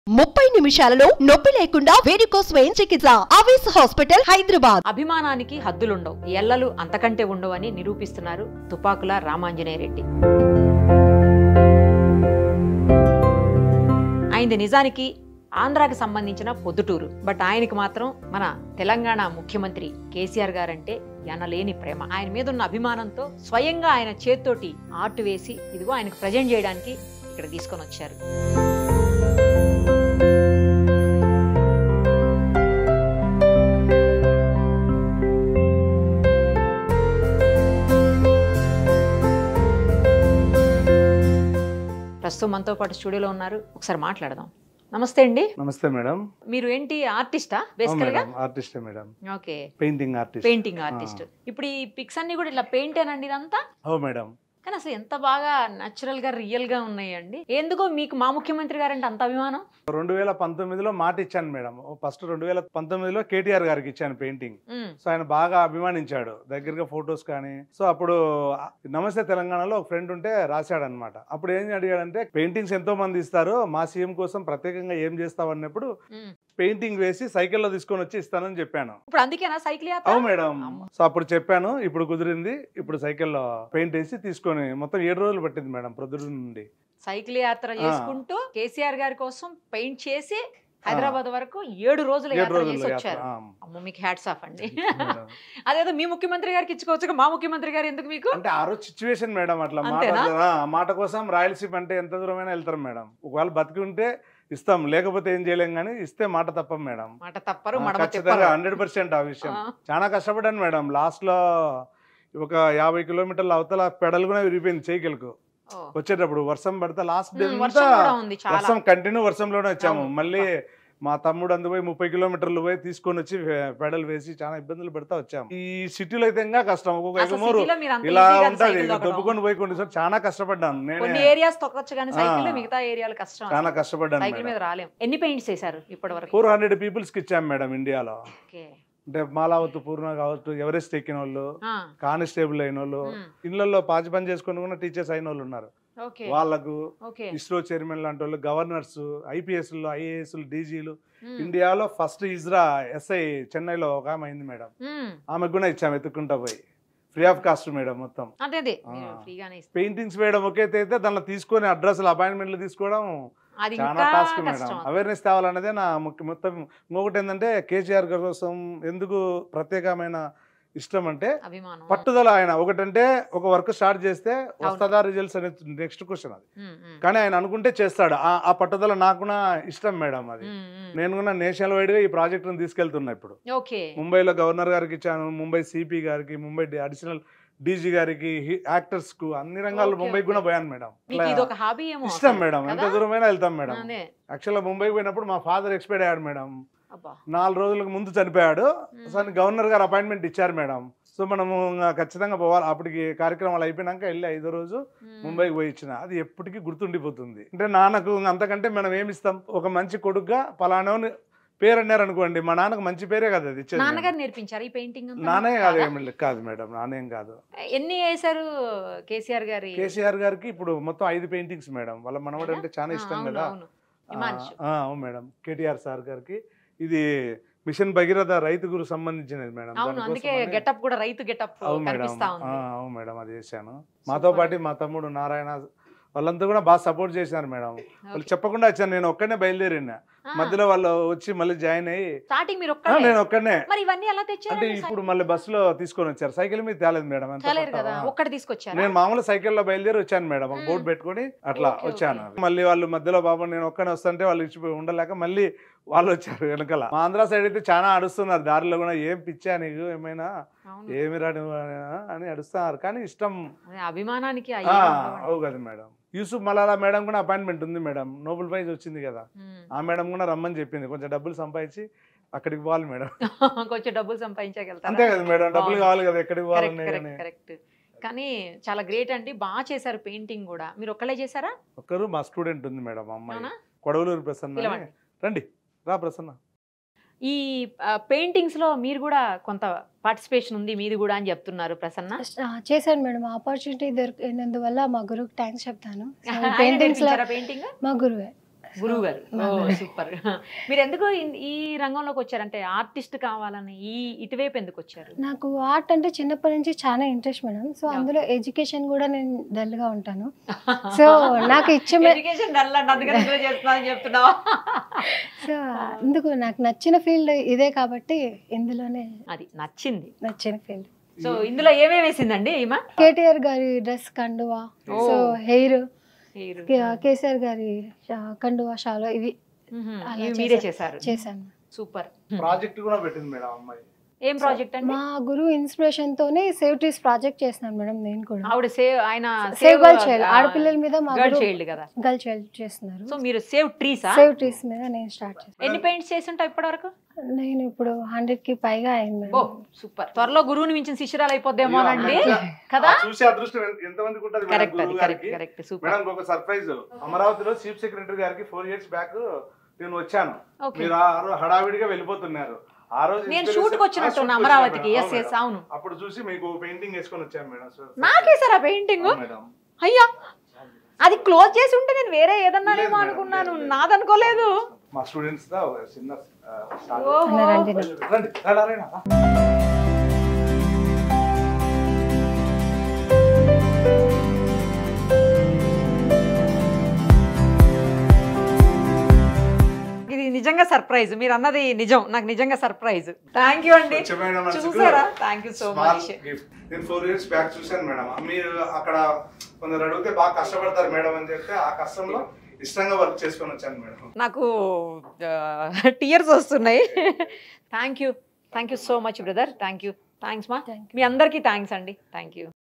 ముప్పై నిమిషాలలో నొప్పి లేకుండా వేడికోస్ స్వయం చికిత్స ఆవేశ హాస్పిటల్ హైదరాబాద్ అభిమానానికి హద్దులుండవు ఎల్లలు అంతకంటే ఉండవు అని నిరూపిస్తున్నారు తుపాకుల రామాంజనేయ రెడ్డి ఆయనది నిజానికి ఆంధ్రాకి సంబంధించిన పొద్దుటూరు బట్ ఆయనకి మాత్రం మన తెలంగాణ ముఖ్యమంత్రి కేసీఆర్ గారంటే ఎనలేని ప్రేమ ఆయన మీద ఉన్న అభిమానంతో స్వయంగా ఆయన చేత్తోటి ఆర్ట్ వేసి ఇదిగో ఆయనకు ప్రజెంట్ చేయడానికి ఇక్కడ తీసుకొని వచ్చారు ప్రస్తుతం మనతో పాటు స్టూడియోలో ఉన్నారు ఒకసారి మాట్లాడదాం నమస్తే అండి నమస్తే మేడం మీరు ఏంటి ఆర్టిస్టా అవును బేసికల్ గా మేడం ఆర్టిస్టే madam okay painting artist painting artist ఇప్పుడు ఈ పిక్స్ అన్ని కూడా ఇట్లా పెయింటేనండి ఇదంతా ఓ మేడం కానీ అసలు ఎంత బాగా న్యాచురల్ గా రియల్ గా ఉన్నాయండి ఎందుకో మీకు మా ముఖ్యమంత్రి గారంటే అంత అభిమానం రెండు వేల పంతొమ్మిదిలో మాట ఇచ్చాను మేడం ఫస్ట్ రెండు వేల పంతొమ్మిదిలో కేటీఆర్ గారికి ఇచ్చాను పెయింటింగ్ ఉమ్, సో ఆయన బాగా అభిమానించాడు దగ్గరగా ఫొటోస్ కానీ సో అప్పుడు నమస్తే తెలంగాణలో ఒక ఫ్రెండ్ ఉంటే రాశాడు అనమాట అప్పుడు ఏం అడిగాడంటే పెయింటింగ్స్ ఎంతో మంది ఇస్తారు మా సీఎం కోసం ప్రత్యేకంగా ఏం చేస్తావు అన్నప్పుడు ఉమ్. పెయింటింగ్ వేసి సైకిల్లో తీసుకొని వచ్చి ఇస్తానని చెప్పాను ఇప్పుడు అందుకేనా సైకిల్ యాత్ర అవు మేడం అమ్మ. సో అప్పుడు చెప్పాను ఇప్పుడు కుదిరింది ఇప్పుడు సైకిల్లో పెయింట్ వేసి తీసుకొని మొత్తం ఏడు రోజులు పట్టింది మేడం ప్రొద్దున నుండి సైకిల్ యాత్ర చేసుకుంటూ కేసీఆర్ గారి కోసం పెయింట్ చేసి హైదరాబాద్ వరకు ఏడు రోజుల ఏడు యాత్ర రోజులు చేసి వచ్చారు ఆ, అమ్మో మీకు హ్యాట్స్ ఆఫ్ అండి మేడం. అదేదో మీ ముఖ్యమంత్రి గారికి ఇచ్చుకోవచ్చు మా ముఖ్యమంత్రి గారు ఎందుకు మీకు అంటే ఆ రోజు సిచ్యువేషన్ మేడం అట్లా మాట అంతేనా? ఆ మాట కోసం రాయలసీమ అంటే ఎంత దూరమైనా వెళ్తారు మేడం ఒకవేళ బతికి ఉంటే ఇస్తాం లేకపోతే ఏం చేయలేం కానీ ఇస్తే మాట తప్పం మేడం మాట తప్పరు ఆ, మడమ ఖచ్చితంగా చెప్పరు హండ్రెడ్ పర్సెంట్ ఆ విషయం ఆ. చాలా కష్టపడ్డాను మేడం లాస్ట్ లో ఒక యాభై కిలోమీటర్ల అవతల పెడల్ కూడా విరిగిపోయింది చేయగలకు ఓ. వచ్చేటప్పుడు వర్షం పడితే లాస్ట్ డే ఉమ్, వర్షం కూడా ఉంది చాలా వర్షం కంటిన్యూ వర్షంలోనే వచ్చాము అవును. మళ్ళీ మా తమ్ముడు అందుపోయి ముప్పై కిలోమీటర్లు పోయి తీసుకొని వచ్చి పెడల్ వేసి చాలా ఇబ్బందులు పెడతా వచ్చాము ఈ సిటీలో అయితే ఇంకా కష్టం ఒక్కొక్క అసలు ఎగమూరు సిటీలో మీరు అంత ఇలా ఈజీగా ఉంటది సైకిల్ తొక్కడం. దొబ్బుకొని పోయి కొన్ని సార్లు చాలా కష్టపడ్డాను కొన్ని నేనే ఏరియాస్ తొక్కచ్చు కానీ సైకిల్ ఆ. మిగతా ఏరియాలు కష్టం చాలా కష్టపడ్డాను సైకిల్ మీద రాలేం ఎన్ని పెయింట్స్ వేశారు ఇప్పటి వరకు ఫోర్ హండ్రెడ్ పీపుల్స్ కి ఇచ్చాం మేడం ఇండియాలో ఓకే అంటే మాలావత్ పూర్ణ కావచ్చు ఎవరెస్ట్ ఎక్కిన వాళ్ళు ఆ, కానిస్టేబుల్ అయిన వాళ్ళు ఉమ్, ఇళ్లలో పాచి పని చేసుకుని కూడా టీచర్స్ అయిన వాళ్ళు ఉన్నారు ఓకే వాళ్ళకు ఓకే ఇస్రో చైర్మన్ లాంటి వాళ్ళు గవర్నర్స్ ఐపీఎస్లు ఐఏఎస్లు డీజీలు ఉమ్, ఇండియాలో ఫస్ట్ ఇజ్రా ఎస్ఐ చెన్నైలో ఒక ఆమె అయింది మేడం ఉమ్, ఆమెకు కూడా ఇచ్చాము ఎత్తుకుంటా పోయి ఫ్రీ ఆఫ్ కాస్ట్ మేడం మొత్తం అదే అదే ఆ. మీరు ఫ్రీగానే ఇస్తారు పెయింటింగ్స్ వేయడం ఒకే అయితే దాంట్లో తీసుకొని అడ్రస్లు అపాయింట్మెంట్లు తీసుకోవడం అది చాలా ఇంకా టాస్క్ మేడం కష్టం అవేర్నెస్ తేవాలన్నదే నా ముఖ్య మొత్తం ఇంకొకటి ఏంటంటే కేసీఆర్ గారి కోసం ఎందుకు ప్రత్యేకమైన ఇష్టం అంటే అభిమానం పట్టుదల ఆయన ఒకటంటే ఒక వర్క్ స్టార్ట్ చేస్తే వస్తుందా రిజల్ట్స్ అనేది నెక్స్ట్ క్వశ్చన్ అది ఉమ్, ఉమ్, కానీ ఆయన అనుకుంటే చేస్తాడు ఆ- ఆ పట్టుదల నాకు కూడా ఇష్టం మేడం అది ఉమ్, ఉమ్. నేను కూడా నేషనల్ వైడ్ గా ఈ ప్రాజెక్టును తీసుకెళ్తున్నా ఇప్పుడు ఓకే ముంబైలో గవర్నర్ గారికి ఇచ్చాను ముంబై సిపి గారికి ముంబై అడిషనల్ డీజీ గారికి యాక్టర్స్ కు అన్ని రంగాల్లో Okay, ముంబైకి కూడా okay. పోయాను మేడం మీకు ఇది ఒక హాబీ ఏమో ఇష్టం అసలు, మేడం ఎంత కదా? దూరమైనా వెళ్తాం మేడం అదే యాక్చువల్గా ముంబైకి పోయినప్పుడు మా ఫాదర్ ఎక్స్పైర్ అయ్యాడు మేడం అబ్బా నాలుగు రోజులకు ముందు చనిపోయాడు ఉమ్. సో గవర్నర్ గారు అపాయింట్మెంట్ ఇచ్చారు మేడం సో మనము ఇంకా ఖచ్చితంగా పోవాలి అప్పటికి కార్యక్రమాలు అయిపోయినాక వెళ్ళి ఐదో రోజు ఉమ్, ముంబైకి పోయి ఇచ్చిన అది ఎప్పటికీ గుర్తుండిపోతుంది అంటే నాన్నకు అంతకంటే మనం ఏమి ఇస్తాం ఒక మంచి కొడుకుగా పలానా పేరు అన్నారు అనుకోండి మా నాన్నకు మంచి పేరే కదా అది ఇచ్చేది నాన్నగారు నేను. నేర్పించారు ఈ పెయింటింగ్ అంతా? నానే కాదు కాదా? ఏమి కాదు మేడం నానేం కాదు ఎన్ని వేశారు కేసీఆర్ గారి కేసీఆర్ గారికి ఇప్పుడు మొత్తం ఐదు పెయింటింగ్స్ మేడం వాళ్ళ మనవడు అంటే చాలా ఆ, ఇష్టం అవును, కదా అవును. హిమాంశు. ఆ, అవును మేడం కేటీఆర్ సార్ గారికి ఇది మిషన్ భగీరథ రైతు గురు సంబంధించినది మేడం అవును దానికోసం అందుకే అని- గెటప్ కూడా రైతు గెటప్ అవును మేడం కనిపిస్తా ఆ, ఉంది అవును మేడం అది చేశాను మాతో పాటు మా తమ్ముడు నారాయణ వాళ్ళంతా కూడా బాగా సపోర్ట్ చేశారు మేడం వాళ్ళు చెప్పకుండా వచ్చాను నేను ఒక్కనే బయలుదేరిన మధ్యలో వాళ్ళు వచ్చి మళ్ళీ జాయిన్ అయ్యి స్టార్టింగ్ మీరు ఆ, ఒక్కడే నేను ఒక్కనే మరి ఇవన్నీ ఎలా అంటే తెచ్చారు ఇప్పుడు మళ్ళీ బస్సులో తీసుకొని వచ్చారు సైకిల్ మీద తేలేదు మేడం ఎంత తెలియదు కదా పట్టావా? ఒక్కటి తీసుకొచ్చారు నేను మామూలు సైకిల్లో బయలుదేరి వచ్చాను మేడం ఒక మ్మ్. బోర్డు పెట్టుకొని అట్లా ఓకే, వచ్చాను ఓకే. మళ్ళీ వాళ్ళు మధ్యలో బాబు నేను ఒక్కనే వస్తుంటే వాళ్ళు ఇచ్చిపోయి ఉండలేక మళ్ళీ వాళ్ళు వచ్చారు వెనకాల మా ఆంధ్ర సైడ్ అయితే చాలా అడుస్తున్నారు దారిలో కూడా ఏం పిచ్చా నీకు ఏమైనా ఏమి రాడు అని అడుస్తున్నారు కానీ ఇష్టం అభిమానానికి ఆ, అయ్యే ఉండవండి. అవు కదా మేడం యూసుఫ్ మలాలా మేడం కూడా అపాయింట్మెంట్ ఉంది మేడం నోబెల్ ప్రైజ్ వచ్చింది కదా ఉమ్. ఆ మేడం కూడా రమ్మని చెప్పింది కొంచెం డబ్బులు సంపాదించి అక్కడికి పోవాలి మేడం కొంచెం డబ్బులు సంపాదించగలుగుతారా అంతే కదా మేడం డబ్బులు బాగుంది. కావాలి కదా ఎక్కడికి కరెక్ట్ పోవాలనే కరెక్ట్ కానీ కరెక్ట్ కానీ చాలా గ్రేట్ అండి బాగా చేశారు పెయింటింగ్ కూడా మీరు ఒక్కళ్ళే చేశారా ఒక్కరు మా స్టూడెంట్ ఉంది మేడం మా అమ్మాయి అవునా కొడవలూరు ప్రసన్న అని. పిలవండి. రండి రా ప్రసన్న ఈ పెయింటింగ్స్ లో మీరు కూడా కొంత పార్టిసిపేషన్ ఉంది మీది కూడా అని చెప్తున్నారు ప్రసన్న ఆ, చేశాను మేడం ఆపర్చునిటీ దొరికినందువల్ల మా గురువుకి థ్యాంక్స్ చెప్తాను ఆయన పెయింటింగ్స్ లో నేర్పించారా పెయింటింగ్ మా గురువే గురువు గారు మా ఓ గురువు. సూపర్ మీరు ఎందుకు ఇన్- ఈ రంగంలోకి వచ్చారంటే ఆర్టిస్ట్ కావాలని ఈ ఇటువైపు ఎందుకు వచ్చారు నాకు ఆర్ట్ అంటే చిన్నప్పటి నుంచి చాలా ఇంట్రెస్ట్ మేడం సో Yeah. అందులో ఎడ్యుకేషన్ కూడా నేను డల్ గా ఉంటాను సో నాకు ఇచ్చే ఎడ్యుకేషన్ డల్ అంటే అందుకని ఇందులో చేస్తున్నా అని చెప్తున్నావా సో అందుకు నాకు నచ్చిన ఫీల్డ్ ఇదే కాబట్టి ఇందులోనే అది నచ్చింది నచ్చిన ఫీల్డ్ సో ఇందులో ఏమేమి వేసిందండి ఈమె కేటీఆర్ గారి డ్రెస్ కండువా ఓ. So hair hair. కేసీఆర్ గారి షా- కండువా షాలో ఇవి మ్మ్. అలా ఇవి మీరే చేశారు. చేశారు చేశాను సూపర్ ప్రాజెక్ట్ కూడా పెట్టింది మేడం అమ్మాయి ఏం ప్రాజెక్ట్ అండి మా గురువు ఇన్స్పిరేషన్ తోనే సేవ్ ట్రీస్ ప్రాజెక్ట్ చేస్తున్నాను మేడం నేను కూడా ఆవిడ సేవ్ ఆయన సేవ్ గర్ల్ చైల్డ్ ఆడపిల్లల మీద మా గర్ల్ గురువు చైల్డ్ కదా గర్ల్ చైల్డ్ చేస్తున్నారు సో మీరు సేవ్ ట్రీసా సేవ్ ట్రీస్ మీద నేను స్టార్ట్ చేస్తాను ఎన్ని పెయింట్స్ చేసి ఉంటావు ఇప్పటి వరకు నేను ఇప్పుడు హండ్రెడ్ కి పైగా అయింది ఓ మేడం సూపర్ త్వరలో గురువుని మించిన శిష్యురాలు అయిపోద్దేమోనండి అయ్యో, కదా ఆ చూసే అదృష్టం ఎంత- ఎంతమందికి ఉంటుంది మేడం కరెక్ట్ అది గురువు కరెక్ట్ గారికి కరెక్ట్ సూపర్ మేడం ఒక సర్ప్రైజ్ అమరావతిలో చీఫ్ సెక్రటరీ గారికి ఫోర్ ఇయర్స్ బ్యాక్ నేను వచ్చాను ఓకే మీరు ఆ రో- హడావిడిగా వెళ్ళిపోతున్నారు ఆ రోజు నేను inspiration- షూట్ కి ఆ, వచ్చినట్టు shoot కి అమరావతికి వచ్చాను ఎస్ మేడం. ఎస్ అవును అప్పుడు చూసి మీకు పెయింటింగ్ వేసుకొని వచ్చాను మేడం నాకేసారా పెయింటింగ్ అవును మేడం అయ్యా అది క్లోజ్ చేసి ఉంటే నేను వేరే ఏదన్నానేమో లేదు మేడం, అనుకున్నాను లేదు, లేదు. నాదనుకోలేదు మా స్టూడెంట్స్ దా ఒక చిన్న ఆ, start. ఓహో. అన్న రండి రండి రా, రా, రా. ఇది నిజంగా సర్ప్రైజ్ మీరు అన్నది నిజం నాకు నిజంగా సర్ప్రైజ్ థ్యాంక్ యూ అండి వచ్చే మేడం మనసుకు చూసారా thank you so small much gift. నేను ఫోర్ ఇయర్స్ బ్యాక్ చూశాను మేడం మీరు అక్కడ కొందరు అడిగితే బాగా కష్టపడతారు మేడం అని చెప్తే ఆ కష్టంలో ఇష్టంగా వర్క్ చేసుకొని వచ్చాను మేడం నాకు టీయర్స్ వస్తున్నాయి thank you thank you so much brother thank you thanks మా Thank మీ అందరికీ థ్యాంక్స్ అండి థ్యాంక్ యూ